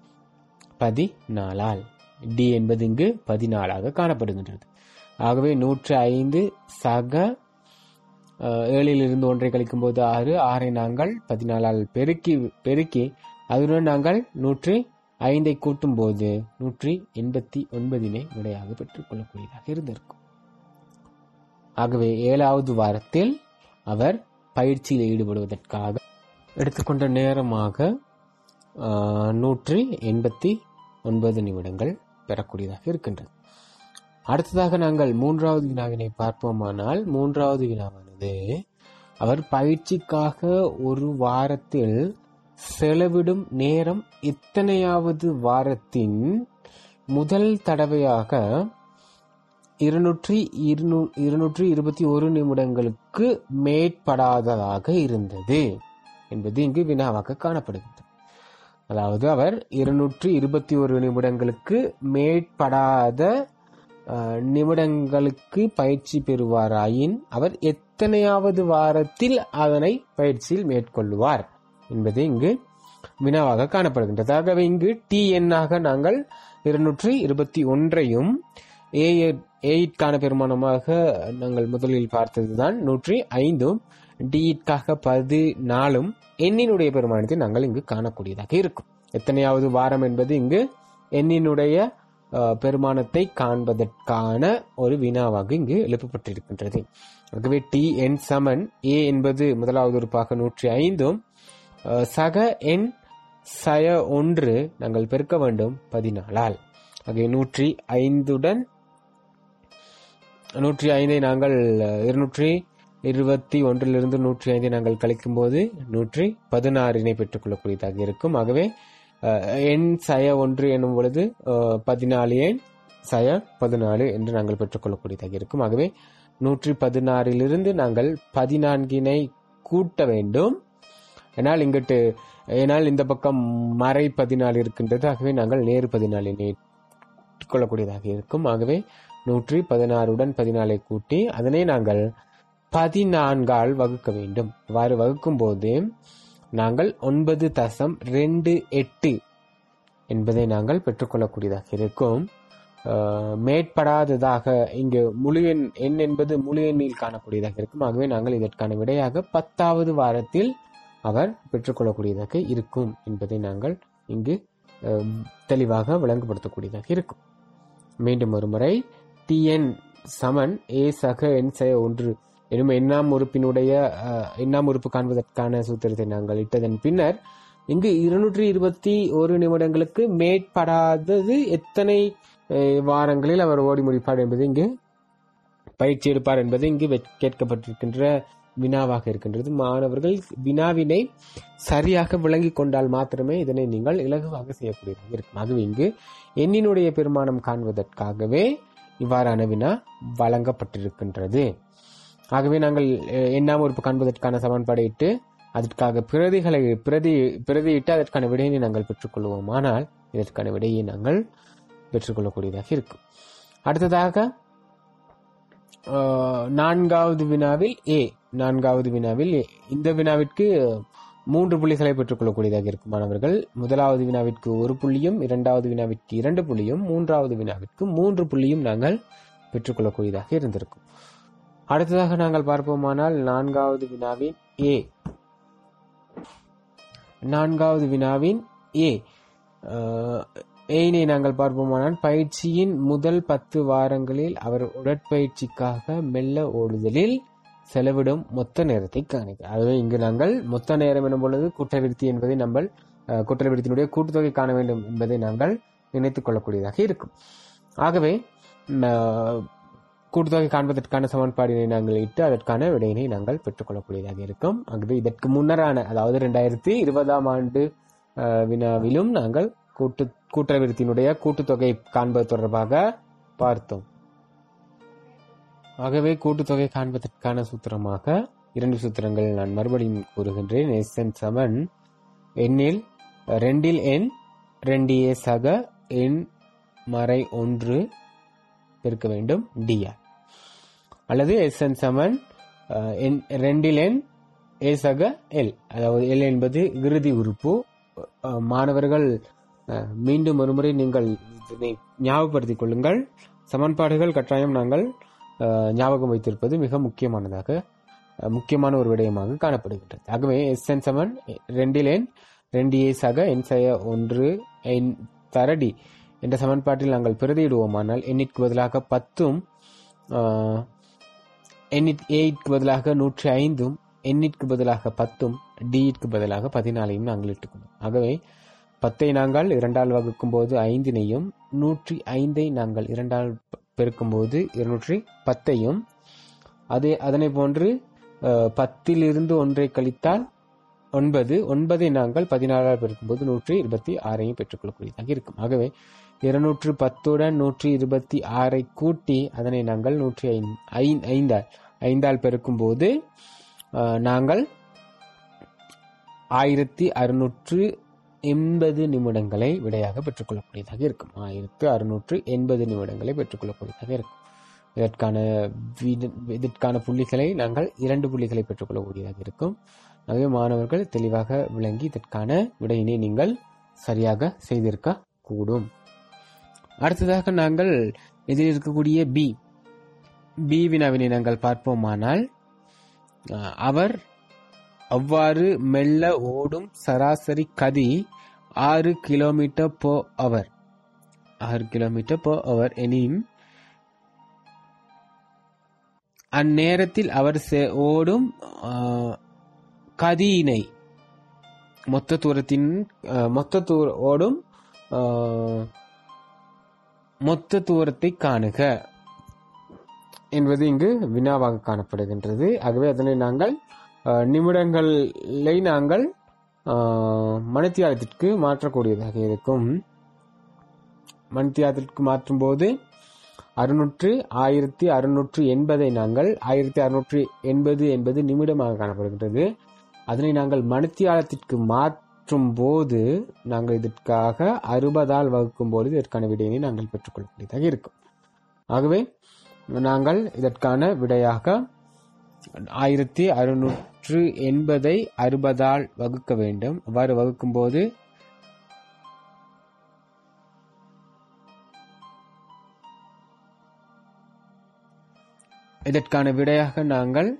Speaker 1: பதினாலால் டி என்பது இங்கு பதினாலாக காணப்படுகின்றது ஆகவே நூற்றி ஐந்து சக அஹ், ஏழிலிருந்து ஒன்றை கழிக்கும் போது ஆறு ஆறை நாங்கள் பதினாலால் பெருக்கி பெருக்கி அதுடன் நாங்கள் நூற்றி ஐந்தை கூட்டும் போது நூற்றி எண்பத்தி ஒன்பதினை விடையாக பெற்றுக்கொள்ளக்கூடியதாக இருந்திருக்கும் ஆகவே ஏழாவது வாரத்தில் அவர் பயிற்சியில் ஈடுபடுவதற்காக எடுத்துக்கொண்ட நேரமாக ஆஹ், நூற்றி எண்பத்தி ஒன்பது நிமிடங்கள் பெறக்கூடியதாக இருக்கின்றது அடுத்ததாக நாங்கள் மூன்றாவது வினாவினை பார்ப்போமானால் மூன்றாவது வினாவானது அவர் பயிற்சிக்காக ஒரு வாரத்தில் செலவிடும் நேரம் எத்தனையாவது வாரத்தின் முதல் தடவையாக இருநூற்றி இருநூ- இருநூற்றி இருபத்தி ஒரு நிமிடங்களுக்கு மேற்படாததாக இருந்தது என்பது இங்கு வினாவாக காணப்படுகின்றது அதாவது அவர் இருநூற்றி இருபத்தி ஒரு நிமிடங்களுக்கு மேற்படாத அஹ், நிமிடங்களுக்கு பயிற்சி பெறுவாராயின் அவர் எத்தனையாவது வாரத்தில் அதனை பயிற்சியில் மேற்கொள்வார் என்பது இங்கு வினாவாக காணப்படுகின்றது ஆகவே இங்கு டி எண்ணாக நாங்கள் இருநூற்றி இருபத்தி ஒன்றையும் ஏ ஏயிற்கான பெருமானமாக நாங்கள் முதலில் பார்த்ததுதான் நூற்றி ஐந்தும் டியிற்காக பதினாலும் எண்ணினுடைய பெருமானத்தை நாங்கள் இங்கு காணக்கூடியதாக இருக்கும் எத்தனையாவது வாரம் என்பது இங்கு எண்ணினுடைய அஹ், பெருமானத்தை காண்பதற்கான ஒரு வினாவாக இங்கு எழுப்பப்பட்டிருக்கின்றது ஆகவே டி என் சமன் ஏ என்பது முதலாவது உறுப்பாக நூற்றி ஐந்தும் அஹ், சக எண் சய ஒன்று நாங்கள் பெருக்க வேண்டும் பதினாலால் ஆகவே நூற்றி ஐந்துடன் நூற்றி ஐந்தை நாங்கள் அஹ், இருநூற்றி இருபத்தி ஒன்றிலிருந்து நூற்றி ஐந்தை நாங்கள் கழிக்கும் போது நூற்றி பதினாறினை பெற்றுக்கொள்ளக்கூடியதாக இருக்கும் ஆகவே அஹ், எண் சய ஒன்று எனும் பொழுது அஹ், பதினாலு எண் சய பதினாலு என்று நாங்கள் பெற்றுக்கொள்ளக்கூடியதாக இருக்கும் ஆகவே நூற்றி பதினாறிலிருந்து நாங்கள் பதினான்கினை கூட்ட வேண்டும் ஏனால் இங்கிட்டு ஏனால் இந்த பக்கம் மறை பதினாலு இருக்கின்றது ஆகவே நாங்கள் நேரு பதினாலினை கொள்ளக்கூடியதாக இருக்கும் ஆகவே நூற்றி பதினாறுடன் பதினாலை கூட்டி அதனை நாங்கள் பதினான்கால் வகுக்க வேண்டும் அவ்வாறு வகுக்கும் போது நாங்கள் ஒன்பது தசம் ரெண்டு எட்டு என்பதை நாங்கள் பெற்றுக்கொள்ளக்கூடியதாக இருக்கும் அஹ், மேற்படாததாக இங்கு முழு எண் எண் என்பது முழு எண்ணில் காணக்கூடியதாக இருக்கும் ஆகவே நாங்கள் இதற்கான விடையாக பத்தாவது வாரத்தில் அவர் பெற்றுக்கொள்ளக்கூடியதாக இருக்கும் என்பதை நாங்கள் இங்கு அஹ், தெளிவாக விளங்குபடுத்தக்கூடியதாக இருக்கும் மீண்டும் ஒரு முறை டிஎன் சமன் ஏ சக என் சய ஒன்று எனும் எண்ணாம் உறுப்பினுடைய அஹ், எண்ணாம் உறுப்பு காண்பதற்கான சூத்திரத்தை நாங்கள் இட்டதன் பின்னர் இங்கு இருநூற்றி இருபத்தி ஒரு நிமிடங்களுக்கு மேற்படாதது எத்தனை அஹ், வாரங்களில் அவர் ஓடி முடிப்பார் என்பது இங்கு பயிற்சி எடுப்பார் என்பது இங்கு வெ- கேட்கப்பட்டிருக்கின்ற வினாவாக இருக்கின்றது மாணவர்கள் வினாவினை சரியாக விளங்கிக் கொண்டால் மாத்திரமே இதனை நீங்கள் இலகுவாக செய்யக்கூடியதாக இருக்கும் ஆகவே இங்கு எண்ணினுடைய பெருமானம் காண்பதற்காகவே இவ்வாறான வினா வழங்கப்பட்டிருக்கின்றது ஆகவே நாங்கள் அஹ், எண்ணாம் உறுப்பு காண்பதற்கான சமன்பாடை இட்டு அதற்காக பிரதிகளை பிரதி பிரதியிட்டு அதற்கான விடையினை நாங்கள் பெற்றுக்கொள்வோம் ஆனால் இதற்கான விடையை நாங்கள் பெற்றுக்கொள்ளக்கூடியதாக இருக்கும் அடுத்ததாக அஹ், நான்காவது வினாவில் ஏ நான்காவது வினாவில் A. இந்த வினாவிற்கு மூன்று புள்ளிகளை பெற்றுக்கொள்ளக்கூடியதாக இருக்கும் மாணவர்கள் முதலாவது வினாவிற்கு ஒரு புள்ளியும் இரண்டாவது வினாவிற்கு இரண்டு புள்ளியும் மூன்றாவது வினாவிற்கு மூன்று புள்ளியும் நாங்கள் பெற்றுக்கொள்ளக்கூடியதாக இருந்திருக்கும் அடுத்ததாக நாங்கள் பார்ப்போமானால் நான்காவது வினாவின் ஏ நான்காவது வினாவின் ஏ ஏயினை நாங்கள் பார்ப்போமானால் பயிற்சியின் முதல் பத்து வாரங்களில் அவர் உடற்பயிற்சிக்காக மெல்ல ஓடுதலில் செலவிடும் மொத்த நேரத்தை காணிக்க ஆகவே இங்கு நாங்கள் மொத்த நேரம் எனும் பொழுது குற்றவிருத்தி என்பதை நம்ம அஹ், குற்றவிருத்தியினுடைய கூட்டுத்தொகை காண வேண்டும் என்பதை நாங்கள் நினைத்துக் கொள்ளக்கூடியதாக இருக்கும் ஆகவே ம், அஹ், கூட்டுத்தொகை காண்பதற்கான சமன்பாடினை நாங்கள் இட்டு அதற்கான விடையினை நாங்கள் பெற்றுக்கொள்ளக்கூடியதாக இருக்கும் ஆகவே இதற்கு முன்னரான அதாவது ரெண்டாயிரத்தி இருபதாம் ஆண்டு அஹ், வினாவிலும் நாங்கள் கூட்டு கூட்டுறவிருத்தினுடைய கூட்டுத்தொகை காண்பது தொடர்பாக பார்த்தோம் ஆகவே கூட்டுத்தொகை காண்பதற்கான சூத்திரமாக இரண்டு சூத்திரங்கள் நான் மறுபடியும் கூறுகின்றேன் எஸ் என் சமன் எண்ணில் ரெண்டில் எண் ரெண்டு ஏ சக எண் மறை ஒன்று பெருக்க வேண்டும் டிஆர் அல்லது எஸ் என் சமன் அஹ், எண் ரெண்டில் எண் ஏ சக எல் அதாவது எல் என்பது இறுதி உறுப்பு அஹ், மாணவர்கள் அஹ், மீண்டும் ஒருமுறை நீங்கள் இதனை ஞாபகப்படுத்திக் கொள்ளுங்கள் சமன்பாடுகள் கட்டாயம் நாங்கள் அஹ், ஞாபகம் வைத்திருப்பது மிக முக்கியமானதாக அஹ், முக்கியமான ஒரு விடயமாக காணப்படுகின்றது ஆகவே எஸ் என் சமன் ரெண்டில் எண் ரெண்டு ஏ சக என் செய்ய ஒன்று என் தரடி என்ற சமன்பாட்டில் நாங்கள் பிரதியிடுவோமானால் எண்ணிற்கு பதிலாக பத்தும் ஆஹ், எண்ணிற் ஏயிற்கு பதிலாக நூற்றி ஐந்தும் எண்ணிற்கு பதிலாக பத்தும் டியிற்கு பதிலாக பதினாலையும் நாங்கள் இட்டுக்கொண்டோம் ஆகவே பத்தை நாங்கள் இரண்டால் வகுக்கும் போது ஐந்தினையும் நூற்றி ஐந்தை நாங்கள் இரண்டால் பெ- பெருக்கும்போது இருநூற்றி பத்தையும் அதே அதனை போன்று அஹ், பத்திலிருந்து ஒன்றை கழித்தால் ஒன்பது ஒன்பதை நாங்கள் பதினாறால் பெருக்கும்போது நூற்றி இருபத்தி ஆறையும் பெற்றுக்கொள்ளக்கூடியதாக இருக்கும் ஆகவே இருநூற்று பத்துடன் நூற்றி இருபத்தி ஆறை கூட்டி அதனை நாங்கள் நூற்றி ஐந்- ஐந்- ஐந்தால் ஐந்தால் பெருக்கும்போது அஹ், நாங்கள் ஆயிரத்தி அறுநூற்று எண்பது நிமிடங்களை விடையாக பெற்றுக்கொள்ளக்கூடியதாக இருக்கும் ஆயிரத்து அறுநூற்று எண்பது நிமிடங்களை பெற்றுக்கொள்ளக்கூடியதாக இருக்கும் இதற்கான வீத- இதற்கான புள்ளிகளை நாங்கள் இரண்டு புள்ளிகளை பெற்றுக்கொள்ளக்கூடியதாக இருக்கும் ஆகவே மாணவர்கள் தெளிவாக விளங்கி இதற்கான விடையினை நீங்கள் சரியாக செய்திருக்க கூடும் அடுத்ததாக நாங்கள் இதில் இருக்கக்கூடிய பி பி வினாவினை நாங்கள் பார்ப்போமானால் அஹ், அவர் அவ்வாறு மெல்ல ஓடும் சராசரி கதி ஆறு கிலோமீட்டர் போ அவர் ஆறு கிலோமீட்டர் போ அவர் எனின் அந்நேரத்தில் அவர் செ- ஓடும் ஆஹ், கதியினை மொத்த தூரத்தின் ஆஹ், மொத்த தூர ஓடும் ஆஹ், மொத்த தூரத்தை காணுக என்பது இங்கு வினாவாக காணப்படுகின்றது ஆகவே அதனை நாங்கள் ஆஹ், நிமிடங்களை நாங்கள் ஆஹ், மணித்தியாலத்திற்கு மாற்றக்கூடியதாக இருக்கும் மணித்தியாலத்திற்கு மாற்றும் போது அறுநூற்று ஆயிரத்தி அறுநூற்று எண்பதை நாங்கள் ஆயிரத்தி அறுநூற்று எண்பது என்பது நிமிடமாக காணப்படுகின்றது அதனை நாங்கள் மணித்தியாலத்திற்கு மாற்றும் போது நாங்கள் இதற்காக அறுபதால் வகுக்கும் போது இதற்கான விடையினை நாங்கள் பெற்றுக்கொள்ளக்கூடியதாக இருக்கும் ஆகவே நாங்கள் இதற்கான விடையாக ஆயிரத்தி அறுநூற்று எண்பதை அறுபதால் வகுக்க வேண்டும் அவ்வாறு வகுக்கும் போது இதற்கான விடையாக நாங்கள்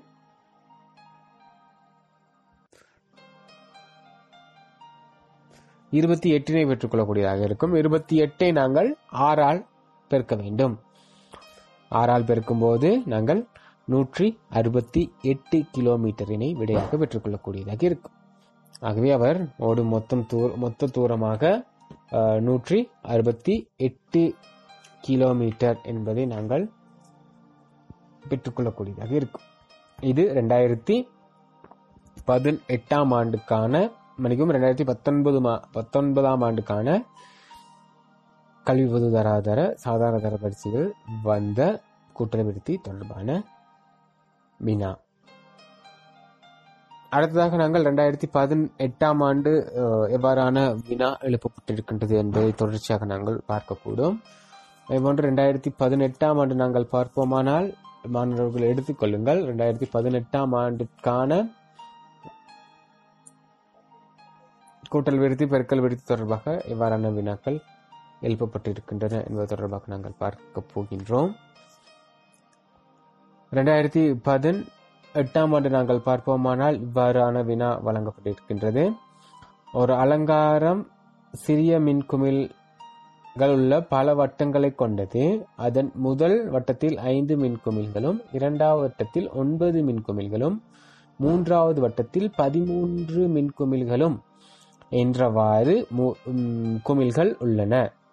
Speaker 1: இருபத்தி எட்டினை பெற்றுக்கொள்ளக்கூடியதாக இருக்கும் இருபத்தி எட்டை நாங்கள் ஆறால் பெருக்க வேண்டும் ஆறால் பெருக்கும் போது நாங்கள் நூற்றி அறுபத்தி எட்டு கிலோமீட்டரினை விடையாக பெற்றுக்கொள்ளக்கூடியதாக இருக்கும் ஆகவே அவர் ஓடும் மொத்தம் தூர மொத்த தூரமாக அஹ், நூற்றி அறுபத்தி எட்டு கிலோமீட்டர் என்பதை நாங்கள் பெற்றுக்கொள்ளக்கூடியதாக இருக்கும் இது ரெண்டாயிரத்தி பதினெட்டாம் ஆண்டுக்கான மணிக்கும் ரெண்டாயிரத்தி பத்தொன்பது மா- பத்தொன்பதாம் ஆண்டுக்கான கல்வி பொது தராதர சாதாரண தர பரிசுகள் வந்த கூட்டணிவிருத்தி தொடர்பான வினா அடுத்ததாக நாங்கள் ரெண்டாயிரத்தி பதினெட்டாம் ஆண்டு அஹ், எவ்வாறான வினா எழுப்பப்பட்டிருக்கின்றது என்பதை தொடர்ச்சியாக நாங்கள் பார்க்கக்கூடும் இதேபோன்று ரெண்டாயிரத்தி பதினெட்டாம் ஆண்டு நாங்கள் பார்ப்போமானால் மாணவர்கள் எடுத்துக்கொள்ளுங்கள் ரெண்டாயிரத்தி பதினெட்டாம் ஆண்டுக்கான கூட்டல் விருத்தி பெருக்கல் விருத்தி தொடர்பாக எவ்வாறான வினாக்கள் எழுப்பப்பட்டிருக்கின்றன என்பது தொடர்பாக நாங்கள் பார்க்க போகின்றோம் ரெண்டாயிரத்தி பதினெட்டாம் ஆண்டு நாங்கள் பார்ப்போமானால் இவ்வாறான வினா வழங்கப்பட்டிருக்கின்றது ஒரு அலங்காரம் சிறிய மின்குமிழ்கள் உள்ள பல வட்டங்களை கொண்டது அதன் முதல் வட்டத்தில் ஐந்து மின்குமிழ்களும் இரண்டாவது வட்டத்தில் ஒன்பது மின்குமிழ்களும் மூன்றாவது வட்டத்தில் பதிமூன்று மின்குமிழ்களும் என்றவாறு மு- ம், குமிழ்கள் உள்ளன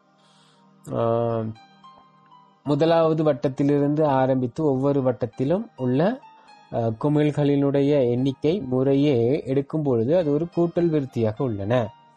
Speaker 1: ஆம், முதலாவது வட்டத்திலிருந்து ஆரம்பித்து ஒவ்வொரு வட்டத்திலும் உள்ள அஹ், குமிழ்களினுடைய எண்ணிக்கை முறையே எடுக்கும் பொழுது அது ஒரு கூட்டல் விருத்தியாக உள்ளன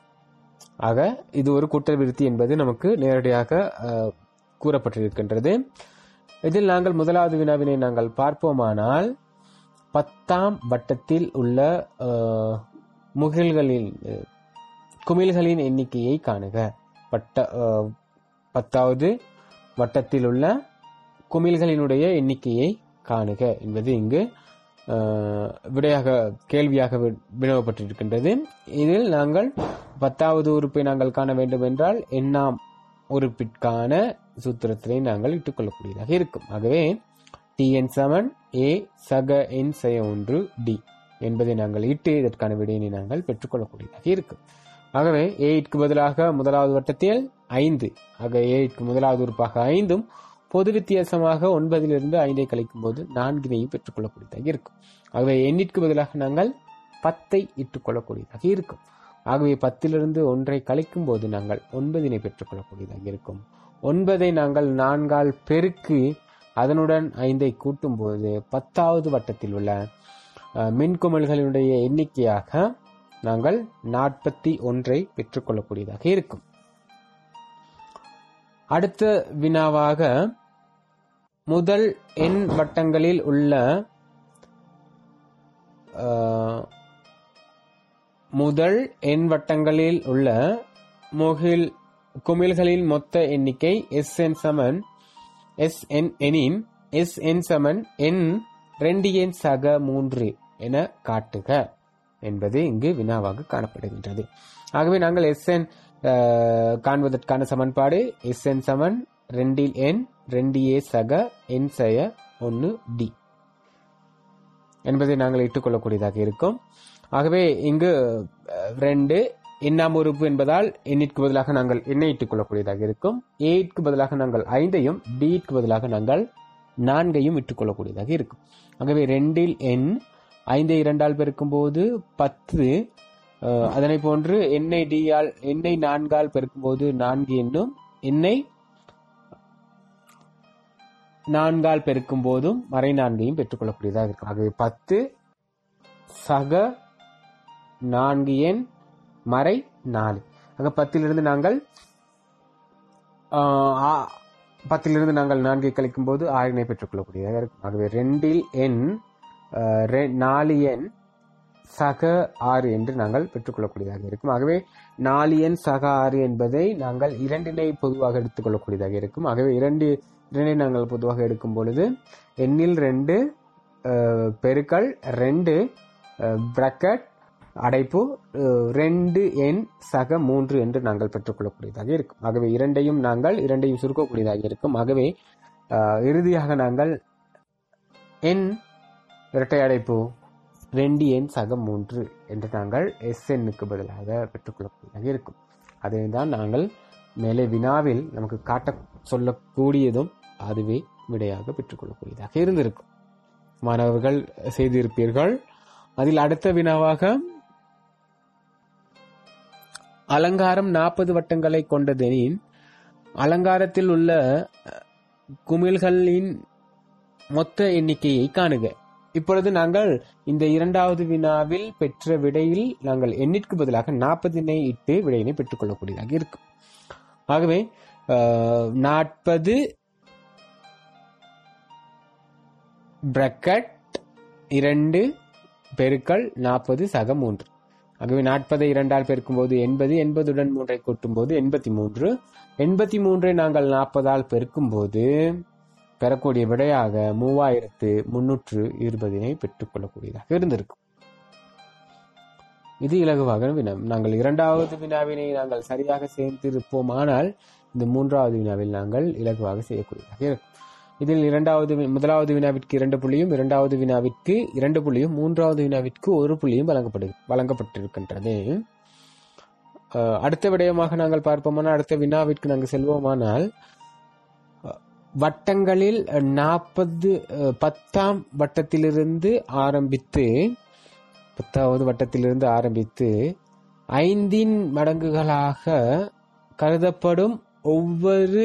Speaker 1: ஆக இது ஒரு கூட்டல் விருத்தி என்பது நமக்கு நேரடியாக அஹ், கூறப்பட்டிருக்கின்றது இதில் நாங்கள் முதலாவது வினாவினை நாங்கள் பார்ப்போமானால் பத்தாம் வட்டத்தில் உள்ள அஹ், முகில்களின் அஹ், குமிழ்களின் எண்ணிக்கையை காணுக வட்ட அஹ், பத்தாவது வட்டத்தில் உள்ள குமிழ்களினுடைய எண்ணிக்கையை காணுக என்பது இங்கு அஹ், விடையாக கேள்வியாக வி- வினவப்பட்டிருக்கின்றது இதில் நாங்கள் பத்தாவது உறுப்பை நாங்கள் காண வேண்டும் என்றால் எண்ணாம் உறுப்பிற்கான சூத்திரத்தினை நாங்கள் இட்டுக்கொள்ளக்கூடியதாக இருக்கும் ஆகவே டி என் செவன் ஏ சக என் செய்ய ஒன்று டி என்பதை நாங்கள் இட்டு இதற்கான விடையினை நாங்கள் பெற்றுக்கொள்ளக்கூடியதாக இருக்கும் ஆகவே ஏக்கு பதிலாக முதலாவது வட்டத்தில் ஐந்து ஆக ஏக்கு முதலாவது உறுப்பாக ஐந்தும் பொது வித்தியாசமாக ஒன்பதிலிருந்து ஐந்தை கழிக்கும் போது நான்கினையும் பெற்றுக்கொள்ளக்கூடியதாக இருக்கும் ஆகவே எண்ணிற்கு பதிலாக நாங்கள் பத்தை இட்டுக்கொள்ளக்கூடியதாக இருக்கும் ஆகவே பத்திலிருந்து ஒன்றை கழிக்கும் போது நாங்கள் ஒன்பதினை பெற்றுக்கொள்ளக்கூடியதாக இருக்கும் ஒன்பதை நாங்கள் நான்கால் பெருக்கி அதனுடன் ஐந்தை கூட்டும் போது பத்தாவது வட்டத்தில் உள்ள அஹ், மின்குமிழ்களினுடைய எண்ணிக்கையாக நாங்கள் நாற்பத்தி ஒன்றை பெற்றுக்கொள்ளக்கூடியதாக இருக்கும் அடுத்த வினாவாக முதல் எண் வட்டங்களில் உள்ள அஹ், முதல் எண் வட்டங்களில் உள்ள முகில் குமிழ்களின் மொத்த எண்ணிக்கை எஸ் என் சமன் எஸ் என் எனின் எஸ் என் சமன் என் ரெண்டு எண் சக மூன்று என காட்டுக என்பது இங்கு வினாவாக காணப்படுகின்றது ஆகவே நாங்கள் எஸ் என் காண்பதற்கான சமன்பாடு எஸ் என் சமன் ரெண்டில் என் ரெண்டு ஏ சக என் செய்ய ஒன்று டி என்பதை நாங்கள் இட்டுக்கொள்ளக்கூடியதாக இருக்கும் ஆகவே இங்கு அஹ், ரெண்டு எண்ணாம் உறுப்பு என்பதால் எண்ணிற்கு பதிலாக நாங்கள் எண்ணை இட்டுக் கொள்ளக்கூடியதாக இருக்கும் ஏக்கு பதிலாக நாங்கள் ஐந்தையும் டிக்கு பதிலாக நாங்கள் நான்கையும் இட்டுக் கொள்ளக்கூடியதாக இருக்கும் ஆகவே ரெண்டில் எண் ஐந்தை இரண்டால் பெருக்கும் போது பத்து அஹ், அதனை போன்று எண்ணெய் டியால் எண்ணெய் நான்கால் பெருக்கும் போது நான்கு எண்ணும் எண்ணெய் நான்கால் பெருக்கும் போதும் மறை நான்கையும் பெற்றுக்கொள்ளக்கூடியதாக இருக்கும் ஆகவே பத்து சக நான்கு எண் மறை நாலு ஆக பத்திலிருந்து நாங்கள் ஆஹ், ஆ- பத்திலிருந்து நாங்கள் நான்கை கழிக்கும் போது ஆறினை பெற்றுக்கொள்ளக்கூடியதாக இருக்கும் ஆகவே ரெண்டில் எண் ஆஹ், ரெ- நாலு எண் சக ஆறு என்று நாங்கள் பெற்றுக்கொள்ளக்கூடியதாக இருக்கும் ஆகவே நாலு எண் சக ஆறு என்பதை நாங்கள் இரண்டினை பொதுவாக எடுத்துக்கொள்ளக்கூடியதாக இருக்கும் ஆகவே இரண்டு இரண்டை நாங்கள் பொதுவாக எடுக்கும் பொழுது எண்ணில் ரெண்டு அஹ், பெருக்கல் ரெண்டு பிரக்கெட் அடைப்பு அஹ், ரெண்டு எண் சக மூன்று என்று நாங்கள் பெற்றுக்கொள்ளக்கூடியதாக இருக்கும் ஆகவே இரண்டையும் நாங்கள் இரண்டையும் சுருக்கக்கூடியதாக இருக்கும் ஆகவே அஹ், இறுதியாக நாங்கள் எண் இரட்டை அடைப்பு ரெண்டு எண் சக மூன்று என்று நாங்கள் எஸ் எண்ணுக்கு பதிலாக பெற்றுக்கொள்ளக்கூடியதாக இருக்கும் அதை தான் நாங்கள் மேலே வினாவில் நமக்கு காட்ட சொல்லக்கூடியதும் அதுவே விடையாக பெற்றுக்கொள்ளக்கூடியதாக இருந்திருக்கும் மாணவர்கள் செய்திருப்பீர்கள் அதில் அடுத்த வினாவாக அலங்காரம் நாற்பது வட்டங்களை கொண்டதெனின் அலங்காரத்தில் உள்ள அஹ், குமிழ்களின் மொத்த எண்ணிக்கையை காணுக இப்பொழுது நாங்கள் இந்த இரண்டாவது வினாவில் பெற்ற விடையில் நாங்கள் எண்ணிற்கு பதிலாக நாற்பதினை இட்டு விடையினை பெற்றுக்கொள்ளக்கூடியதாக இருக்கும் ஆகவே நாற்பது பிரக்கட் இரண்டு பெருக்கல் நாற்பது சக மூன்று ஆகவே நாற்பதை இரண்டால் பெருக்கும்போது எண்பது எண்பதுடன் மூன்றை கூட்டும்போது எண்பத்தி மூன்று எண்பத்தி மூன்றை நாங்கள் நாற்பதால் பெருக்கும்போது பெறக்கூடிய விடையாக மூவாயிரத்து முன்னூற்று இருபதினை பெற்றுக்கொள்ளக்கூடியதாக இருந்திருக்கும் இது இலகுவாக வினா நாங்கள் இரண்டாவது வினாவினை நாங்கள் சரியாக சேர்ந்திருப்போமானால் இந்த மூன்றாவது வினாவில் நாங்கள் இலகுவாக செய்யக்கூடியதாக இருக்கும் இதில் இரண்டாவது வி- முதலாவது வினாவிற்கு இரண்டு புள்ளியும் இரண்டாவது வினாவிற்கு இரண்டு புள்ளியும் மூன்றாவது வினாவிற்கு ஒரு புள்ளியும் வழங்கப்படு வழங்கப்பட்டிருக்கின்றது அஹ், அடுத்த விடயமாக நாங்கள் பார்ப்போமானால் அடுத்த வினாவிற்கு நாங்கள் செல்வோமானால் அஹ், வட்டங்களில் நாற்பது பத்தாம் வட்டத்திலிருந்து ஆரம்பித்து பத்தாவது வட்டத்திலிருந்து ஆரம்பித்து ஐந்தின் மடங்குகளாக கருதப்படும் ஒவ்வொரு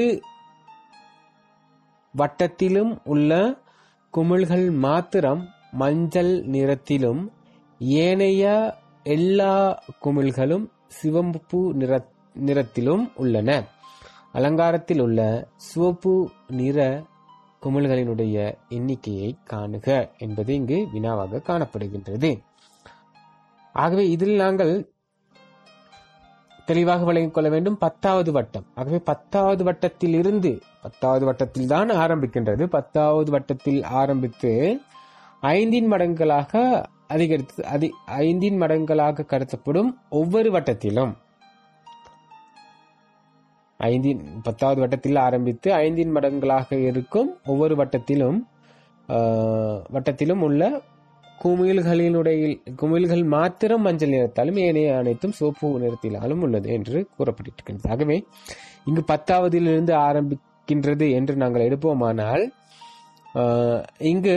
Speaker 1: வட்டத்திலும் உள்ள குமிழ்கள் மாத்திரம் மஞ்சள் நிறத்திலும் ஏனைய எல்லா குமிழ்களும் சிவப்பு நிற நிறத்திலும் உள்ளன அலங்காரத்தில் உள்ள சிவப்பு நிற குமிழ்களினுடைய எண்ணிக்கையை காணுக என்பது இங்கு வினாவாக காணப்படுகின்றது ஆகவே இதில் நாங்கள் தெளிவாக விளங்கிக் கொள்ள வேண்டும் பத்தாவது வட்டம் ஆகவே பத்தாவது வட்டத்தில் இருந்து பத்தாவது வட்டத்தில் தான் ஆரம்பிக்கின்றது பத்தாவது வட்டத்தில் ஆரம்பித்து ஐந்தின் மடங்குகளாக அதிகரித்து அதி ஐந்தின் மடங்குகளாக கருதப்படும் ஒவ்வொரு வட்டத்திலும் ஐந்தின் பத்தாவது வட்டத்தில் ஆரம்பித்து ஐந்தின் மடங்குகளாக இருக்கும் ஒவ்வொரு வட்டத்திலும் ஆஹ், வட்டத்திலும் உள்ள குமிழ்களினுடைய குமிழ்கள் மாத்திரம் மஞ்சள் நிறத்தாலும் ஏனைய அனைத்தும் சிவப்பு நிறத்திலாலும் உள்ளது என்று கூறப்பட்டிருக்கின்றது ஆகவே இங்கு பத்தாவதிலிருந்து ஆரம்பிக்கின்றது என்று நாங்கள் எடுப்போமானால் ஆஹ், இங்கு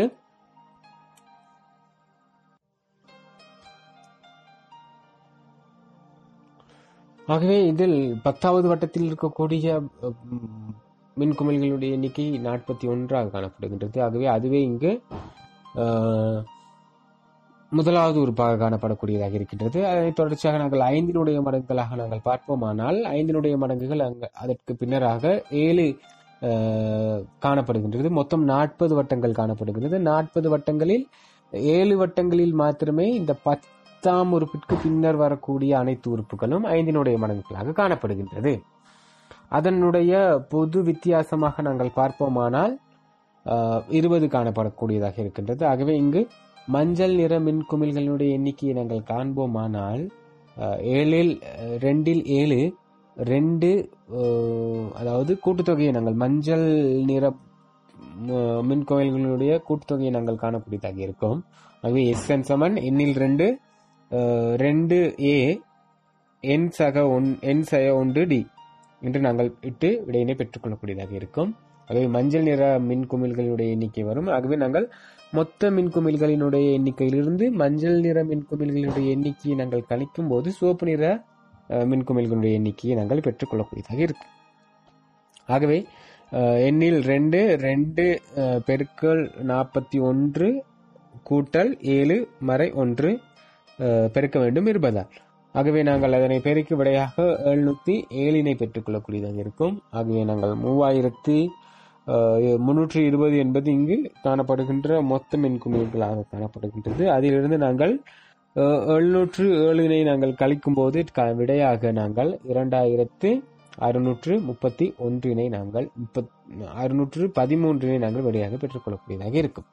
Speaker 1: ஆகவே இதில் பத்தாவது வட்டத்தில் இருக்கக்கூடிய உம், மின்குமிழ்களுடைய எண்ணிக்கை நாற்பத்தி ஒன்றாக காணப்படுகின்றது ஆகவே அதுவே இங்கு ஆஹ், முதலாவது உறுப்பாக காணப்படக்கூடியதாக இருக்கின்றது அதனைத் தொடர்ச்சியாக நாங்கள் ஐந்தினுடைய மடங்குகளாக நாங்கள் பார்ப்போமானால் ஐந்தினுடைய மடங்குகள் அங்க அதற்கு பின்னராக ஏழு ஆஹ், காணப்படுகின்றது மொத்தம் நாற்பது வட்டங்கள் காணப்படுகிறது நாற்பது வட்டங்களில் ஏழு வட்டங்களில் மாத்திரமே இந்த பத்தாம் உறுப்பிற்கு பின்னர் வரக்கூடிய அனைத்து உறுப்புகளும் ஐந்தினுடைய மடங்குகளாக காணப்படுகின்றது அதனுடைய பொது வித்தியாசமாக நாங்கள் பார்ப்போமானால் ஆஹ், இருபது காணப்படக்கூடியதாக இருக்கின்றது ஆகவே இங்கு மஞ்சள் நிற மின்குமிழ்களுடைய எண்ணிக்கையை நாங்கள் காண்போமானால் ஆஹ், ஏழில் அஹ், ரெண்டில் ஏழு ரெண்டு ஆஹ், அதாவது கூட்டுத்தொகையை நாங்கள் மஞ்சள் நிற ம- மின்கோயில்களுடைய கூட்டுத்தொகையை நாங்கள் காணக்கூடியதாக இருக்கும் ஆகவே எஸ் என் சமன் எண்ணில் ரெண்டு ஆஹ், ரெண்டு ஏ என் சக ஒன் என் சக ஒன்று டி என்று நாங்கள் இட்டு விடையினை பெற்றுக்கொள்ளக்கூடியதாக இருக்கும் ஆகவே மஞ்சள் நிற மின்குமிழ்களுடைய எண்ணிக்கை வரும் ஆகவே நாங்கள் மொத்த மின்குமிழ்களினுடைய எண்ணிக்கையிலிருந்து மஞ்சள் நிற மின்குமிழ்களுடைய எண்ணிக்கையை நாங்கள் கழிக்கும் போது சிவப்பு நிற அஹ், மின்குமிழ்களுடைய எண்ணிக்கையை நாங்கள் பெற்றுக்கொள்ளக்கூடியதாக இருக்கும் ஆகவே அஹ், எண்ணில் ரெண்டு ரெண்டு அஹ், பெருக்கல் நாற்பத்தி ஒன்று கூட்டல் ஏழு மறை ஒன்று அஹ், பெருக்க வேண்டும் இருபதால் ஆகவே நாங்கள் அதனை பெருக்கி விடையாக எழுநூத்தி ஏழினை பெற்றுக்கொள்ளக்கூடியதாக இருக்கும் ஆகவே நாங்கள் மூவாயிரத்தி அஹ், முன்னூற்றி இருபது என்பது இங்கு காணப்படுகின்ற மொத்த மின்குமிழ்களாக காணப்படுகின்றது அதிலிருந்து நாங்கள் அஹ், எழுநூற்று ஏழினை நாங்கள் கழிக்கும் போது க- விடையாக நாங்கள் இரண்டாயிரத்து அறுநூற்று முப்பத்தி ஒன்றினை நாங்கள் முப்பத் அறுநூற்று பதிமூன்றினை நாங்கள் விடையாக பெற்றுக்கொள்ளக்கூடியதாக இருக்கும்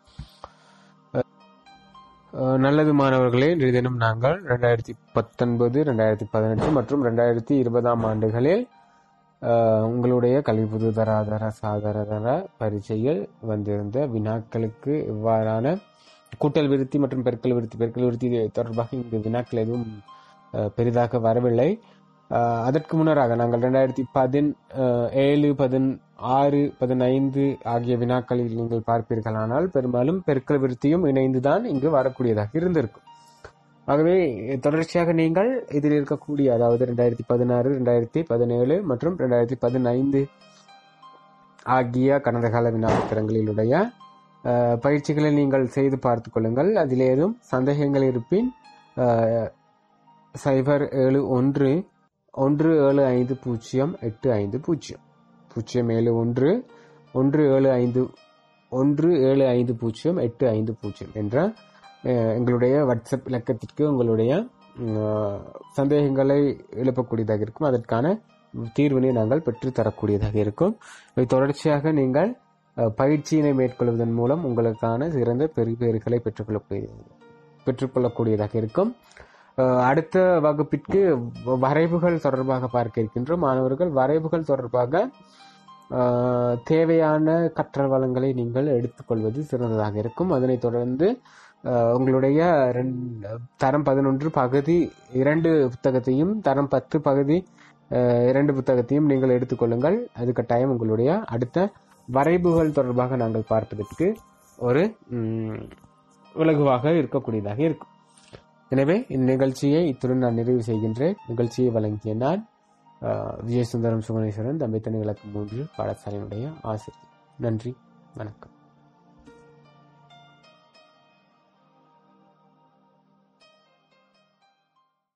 Speaker 1: அஹ் நல்லது மாணவர்களே இன்றைய தினம் நாங்கள் ரெண்டாயிரத்தி பத்தொன்பது ரெண்டாயிரத்தி பதினெட்டு மற்றும் ரெண்டாயிரத்தி இருபதாம் ஆண்டுகளில் அஹ், உங்களுடைய கல்வி பொது தராதர சாதாரண பரீட்சையில் வந்திருந்த வினாக்களுக்கு இவ்வாறான கூட்டல் விருத்தி மற்றும் பெருக்கல் விருத்தி பெருக்கல் விருத்தி தொடர்பாக இங்கு வினாக்கள் எதுவும் அஹ், பெரிதாக வரவில்லை அஹ், அதற்கு முன்னராக நாங்கள் ரெண்டாயிரத்தி பதின் அஹ், ஏழு பதின் ஆறு பதினைந்து ஆகிய வினாக்களில் நீங்கள் பார்ப்பீர்களானால் பெரும்பாலும் பெருக்கல் விருத்தியும் இணைந்துதான் இங்கு வரக்கூடியதாக இருந்திருக்கும் ஆகவே தொடர்ச்சியாக நீங்கள் இதில் இருக்கக்கூடிய அதாவது ரெண்டாயிரத்தி பதினாறு ரெண்டாயிரத்தி பதினேழு மற்றும் ரெண்டாயிரத்தி பதினைந்து ஆகிய கடந்த கால வினாபத்திரங்களிலுடைய அஹ், பயிற்சிகளை நீங்கள் செய்து பார்த்துக் கொள்ளுங்கள் அதில் ஏதும் சந்தேகங்கள் இருப்பின் அஹ், சைபர் ஏழு ஒன்று ஒன்று ஏழு ஐந்து பூஜ்ஜியம் எட்டு ஐந்து பூஜ்ஜியம் பூஜ்ஜியம் ஏழு ஒன்று ஒன்று ஏழு ஐந்து ஒன்று ஏழு ஐந்து பூஜ்ஜியம் எட்டு ஐந்து பூஜ்ஜியம் என்ற அஹ், எங்களுடைய வாட்ஸ்அப் இலக்கத்திற்கு உங்களுடைய உம், அஹ், சந்தேகங்களை எழுப்பக்கூடியதாக இருக்கும் அதற்கான தீர்வினை நாங்கள் பெற்று தரக்கூடியதாக இருக்கும் இதை தொடர்ச்சியாக நீங்கள் அஹ், பயிற்சியினை மேற்கொள்வதன் மூலம் உங்களுக்கான சிறந்த பெறுபேறுகளை பெற்றுக்கொள்ளக்கூடிய பெற்றுக்கொள்ளக்கூடியதாக இருக்கும் அஹ், அடுத்த வகுப்பிற்கு வ- வரைவுகள் தொடர்பாக பார்க்க இருக்கின்றோம் மாணவர்கள் வரைவுகள் தொடர்பாக அஹ், தேவையான கற்றல் வளங்களை நீங்கள் எடுத்துக்கொள்வது சிறந்ததாக இருக்கும் அதனைத் தொடர்ந்து அஹ், உங்களுடைய ரெண்டு- தரம் பதினொன்று பகுதி இரண்டு புத்தகத்தையும் தரம் பத்து பகுதி அஹ், இரண்டு புத்தகத்தையும் நீங்கள் எடுத்துக்கொள்ளுங்கள் அது கட்டாயம் உங்களுடைய அடுத்த வரைவுகள் தொடர்பாக நாங்கள் பார்ப்பதற்கு ஒரு ம், இலகுவாக இருக்கக்கூடியதாக இருக்கும் எனவே இந்நிகழ்ச்சியை இத்துடன் நான் நிறைவு செய்கின்றேன் நிகழ்ச்சியை வழங்கிய நான் அஹ், விஜயசுந்தரம் சுகுணேஸ்வரன் தம்பித்தனி விளக்கு மூன்று பாடசாலையினுடைய ஆசிரியர் நன்றி வணக்கம்